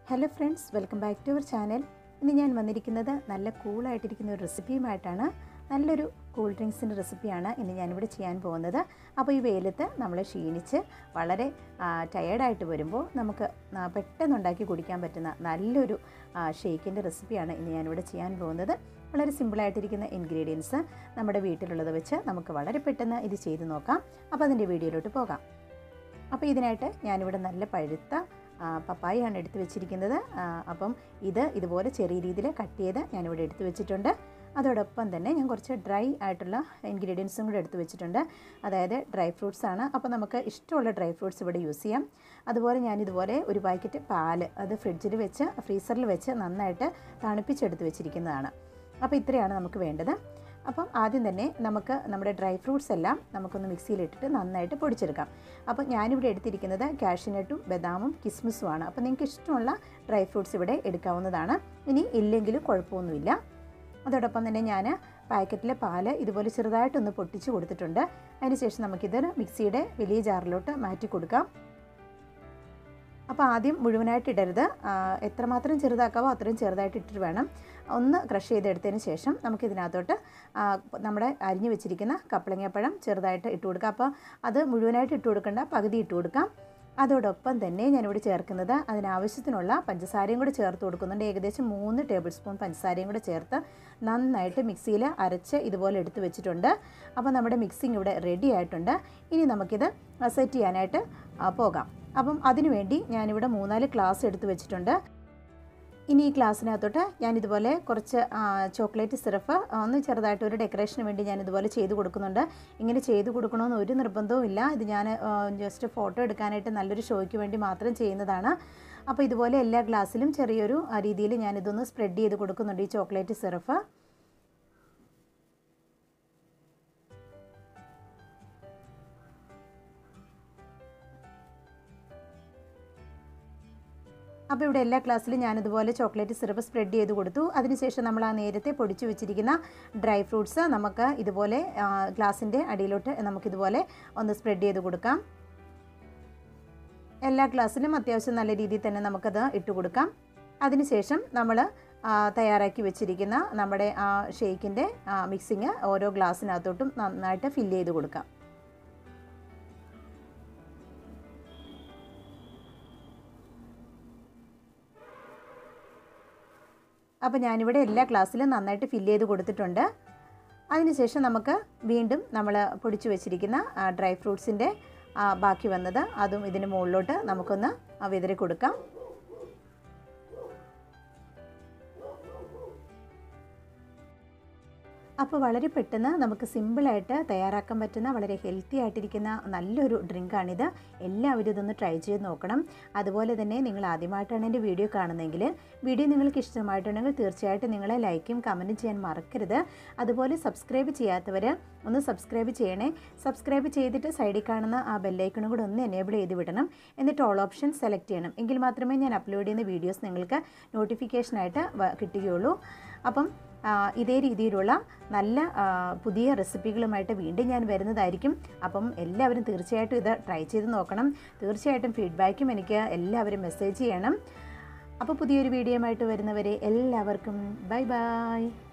hello friends welcome back to അവർ channel ഇന്ന് ഞാൻ വന്നിരിക്കുന്നത് നല്ല കൂളായിട്ടിരിക്കുന്ന ഒരു റെസിപ്പിയുമായിട്ടാണ് നല്ലൊരു കൂൾ ഡ്രിങ്ക്സിൻ്റെ റെസിപ്പിയാണ് ഇന്ന് ഞാനിവിടെ ചെയ്യാൻ പോകുന്നത് അപ്പോൾ ഈ വെയിലത്ത് നമ്മൾ ക്ഷീണിച്ച് വളരെ ടയേർഡായിട്ട് വരുമ്പോൾ നമുക്ക് ആ, പെട്ടെന്ന് ഉണ്ടാക്കി കുടിക്കാൻ പറ്റുന്ന നല്ലൊരു ഷേക്കിൻ്റെ റെസിപ്പിയാണ് ഇന്ന് ഞാനിവിടെ ചെയ്യാൻ പോകുന്നത് വളരെ സിമ്പിളായിട്ടിരിക്കുന്ന ഇൻഗ്രീഡിയൻസ് നമ്മുടെ വീട്ടിലുള്ളത് വെച്ച് നമുക്ക് വളരെ പെട്ടെന്ന് ഇത് ചെയ്ത് നോക്കാം അപ്പോൾ അതിൻ്റെ വീഡിയോയിലോട്ട് പോകാം അപ്പോൾ ഇതിനായിട്ട് ഞാനിവിടെ നല്ല പഴുത്ത ആ, പപ്പായയാണ് എടുത്ത് വെച്ചിരിക്കുന്നത് ആ, അപ്പം ഇത് ഇതുപോലെ ചെറിയ രീതിയിൽ കട്ട് ചെയ്ത് ഞാനിവിടെ എടുത്ത് വെച്ചിട്ടുണ്ട് അതോടൊപ്പം തന്നെ ഞാൻ കുറച്ച് ഡ്രൈ ആയിട്ടുള്ള ഇൻഗ്രീഡിയൻസും കൂടെ എടുത്ത് വെച്ചിട്ടുണ്ട് അതായത് ഡ്രൈ ഫ്രൂട്ട്സ് ആണ് അപ്പോൾ നമുക്ക് ഇഷ്ടമുള്ള ഡ്രൈ ഫ്രൂട്ട്സ് ഇവിടെ യൂസ് ചെയ്യാം അതുപോലെ ഞാൻ ഇതുപോലെ ഒരു പാക്കറ്റ് പാല് അത് ഫ്രിഡ്ജിൽ വെച്ച് ഫ്രീസറിൽ വെച്ച് നന്നായിട്ട് തണുപ്പിച്ചെടുത്ത് വെച്ചിരിക്കുന്നതാണ് അപ്പോൾ ഇത്രയാണ് നമുക്ക് വേണ്ടത് അപ്പം ആദ്യം തന്നെ നമുക്ക് നമ്മുടെ ഡ്രൈ ഫ്രൂട്ട്സ് എല്ലാം നമുക്കൊന്ന് മിക്സിയിലിട്ടിട്ട് നന്നായിട്ട് പൊടിച്ചെടുക്കാം അപ്പം ഞാനിവിടെ എടുത്തിരിക്കുന്നത് കാഷ്യൂനട്ടും ബദാമും കിസ്മിസുമാണ് അപ്പോൾ നിങ്ങൾക്ക് ഇഷ്ടമുള്ള ഡ്രൈ ഫ്രൂട്ട്സ് ഇവിടെ എടുക്കാവുന്നതാണ് ഇനി ഇല്ലെങ്കിലും കുഴപ്പമൊന്നുമില്ല അതോടൊപ്പം തന്നെ ഞാൻ പാക്കറ്റിലെ പാല് ഇതുപോലെ ചെറുതായിട്ടൊന്ന് പൊട്ടിച്ച് കൊടുത്തിട്ടുണ്ട് അതിനുശേഷം നമുക്കിത് മിക്സിയുടെ വലിയ ജാറിലോട്ട് മാറ്റി കൊടുക്കാം അപ്പോൾ ആദ്യം മുഴുവനായിട്ട് ഇടരുത് ആ, എത്രമാത്രം ചെറുതാക്കാവോ അത്രയും ചെറുതായിട്ട് ഇട്ടിട്ട് വേണം ഒന്ന് ക്രഷ് ചെയ്തെടുത്തതിന് ശേഷം നമുക്കിതിനകത്തോട്ട് ആ, നമ്മുടെ അരിഞ്ഞു വെച്ചിരിക്കുന്ന കപ്പളങ്ങപ്പഴം ചെറുതായിട്ട് ഇട്ട് കൊടുക്കാം അപ്പോൾ അത് മുഴുവനായിട്ട് ഇട്ട് കൊടുക്കേണ്ട പകുതി ഇട്ട് കൊടുക്കാം അതോടൊപ്പം തന്നെ ഞാനിവിടെ ചേർക്കുന്നത് അതിനാവശ്യത്തിനുള്ള പഞ്ചസാരയും കൂടെ ചേർത്ത് കൊടുക്കുന്നുണ്ട് ഏകദേശം മൂന്ന് ടേബിൾ സ്പൂൺ പഞ്ചസാരയും കൂടെ ചേർത്ത് നന്നായിട്ട് മിക്സിയിൽ അരച്ച് ഇതുപോലെ എടുത്ത് വെച്ചിട്ടുണ്ട് അപ്പോൾ നമ്മുടെ മിക്സിങ് ഇവിടെ റെഡി ആയിട്ടുണ്ട് ഇനി നമുക്കിത് സെറ്റ് ചെയ്യാനായിട്ട് ആ, പോകാം അപ്പം അതിനുവേണ്ടി ഞാനിവിടെ മൂന്നാല് ഗ്ലാസ് എടുത്ത് വെച്ചിട്ടുണ്ട് ഇനി ഈ ഗ്ലാസ്സിനകത്തോട്ട് ഞാനിതുപോലെ കുറച്ച് ആ, ചോക്ലേറ്റ് സിറപ്പ് ഒന്ന് ചെറുതായിട്ട് ഒരു ഡെക്കറേഷന് വേണ്ടി ഞാൻ ഇതുപോലെ ചെയ്ത് കൊടുക്കുന്നുണ്ട് ഇങ്ങനെ ചെയ്ത് കൊടുക്കണമെന്ന് ഒരു നിർബന്ധവും ഇല്ല ഇത് ഞാൻ ആ, ജസ്റ്റ് ഫോട്ടോ എടുക്കാനായിട്ട് നല്ലൊരു ഷോയ്ക്ക് വേണ്ടി മാത്രം ചെയ്യുന്നതാണ് അപ്പോൾ ഇതുപോലെ എല്ലാ ഗ്ലാസ്സിലും ചെറിയൊരു ആ, രീതിയിൽ ഞാനിതൊന്ന് സ്പ്രെഡ് ചെയ്ത് കൊടുക്കുന്നുണ്ട് ഈ ചോക്ലേറ്റ് സിറപ്പ് അപ്പോൾ ഇവിടെ എല്ലാ ക്ലാസ്സിലും ഞാനിതുപോലെ ചോക്ലേറ്റ് സിറപ്പ് സ്പ്രെഡ് ചെയ്ത് കൊടുത്തു അതിനുശേഷം നമ്മൾ ആ നേരത്തെ പൊടിച്ചു വെച്ചിരിക്കുന്ന ഡ്രൈ ഫ്രൂട്ട്സ് നമുക്ക് ഇതുപോലെ ഗ്ലാസിൻ്റെ അടിയിലോട്ട് നമുക്കിതുപോലെ ഒന്ന് സ്പ്രെഡ് ചെയ്ത് കൊടുക്കാം എല്ലാ ഗ്ലാസ്സിലും അത്യാവശ്യം നല്ല രീതിയിൽ തന്നെ നമുക്കത് ഇട്ട് കൊടുക്കാം അതിനുശേഷം നമ്മൾ തയ്യാറാക്കി വെച്ചിരിക്കുന്ന നമ്മുടെ ആ ഷേക്കിൻ്റെ മിക്സിങ് ഓരോ ഗ്ലാസ്സിനകത്തോട്ടും നന്നായിട്ട് ഫില്ല് ചെയ്ത് കൊടുക്കാം അപ്പോൾ ഞാനിവിടെ എല്ലാ ക്ലാസ്സിലും നന്നായിട്ട് ഫില്ല് ചെയ്ത് കൊടുത്തിട്ടുണ്ട് അതിനുശേഷം നമുക്ക് വീണ്ടും നമ്മൾ പൊടിച്ചു വെച്ചിരിക്കുന്ന ഡ്രൈ ഫ്രൂട്ട്സിൻ്റെ ബാക്കി വന്നത് അതും ഇതിന് മുകളിലോട്ട് നമുക്കൊന്ന് വിതറി കൊടുക്കാം അപ്പോൾ വളരെ പെട്ടെന്ന് നമുക്ക് സിമ്പിളായിട്ട് തയ്യാറാക്കാൻ പറ്റുന്ന വളരെ ഹെൽത്തി ആയിട്ടിരിക്കുന്ന നല്ലൊരു ഡ്രിങ്കാണിത് എല്ലാവരും ഇതൊന്ന് ട്രൈ ചെയ്ത് നോക്കണം അതുപോലെ തന്നെ നിങ്ങൾ ആദ്യമായിട്ടാണ് എൻ്റെ വീഡിയോ കാണുന്നതെങ്കിൽ വീഡിയോ നിങ്ങൾക്ക് ഇഷ്ടമായിട്ടുണ്ടെങ്കിൽ തീർച്ചയായിട്ടും നിങ്ങൾ ലൈക്കും കമൻറ്റും ചെയ്യാൻ മറക്കരുത് അതുപോലെ സബ്സ്ക്രൈബ് ചെയ്യാത്തവർ ഒന്ന് സബ്സ്ക്രൈബ് ചെയ്യണേ സബ്സ്ക്രൈബ് ചെയ്തിട്ട് സൈഡിൽ കാണുന്ന ആ ബെല്ലൈക്കണും കൂടെ ഒന്ന് എനേബിൾ ചെയ്ത് വിടണം എന്നിട്ട് ഓൾ ഓപ്ഷൻ സെലക്ട് ചെയ്യണം എങ്കിൽ മാത്രമേ ഞാൻ അപ്ലോഡ് ചെയ്യുന്ന വീഡിയോസ് നിങ്ങൾക്ക് നോട്ടിഫിക്കേഷനായിട്ട് കിട്ടുകയുള്ളൂ അപ്പം ആ, ഇതേ രീതിയിലുള്ള നല്ല ആ, പുതിയ റെസിപ്പികളുമായിട്ട് വീണ്ടും ഞാൻ വരുന്നതായിരിക്കും അപ്പം എല്ലാവരും തീർച്ചയായിട്ടും ഇത് ട്രൈ ചെയ്ത് നോക്കണം തീർച്ചയായിട്ടും ഫീഡ്ബാക്കും എനിക്ക് എല്ലാവരും മെസ്സേജ് ചെയ്യണം അപ്പോൾ പുതിയൊരു വീഡിയോയുമായിട്ട് വരുന്നവരെ എല്ലാവർക്കും ബൈ ബൈ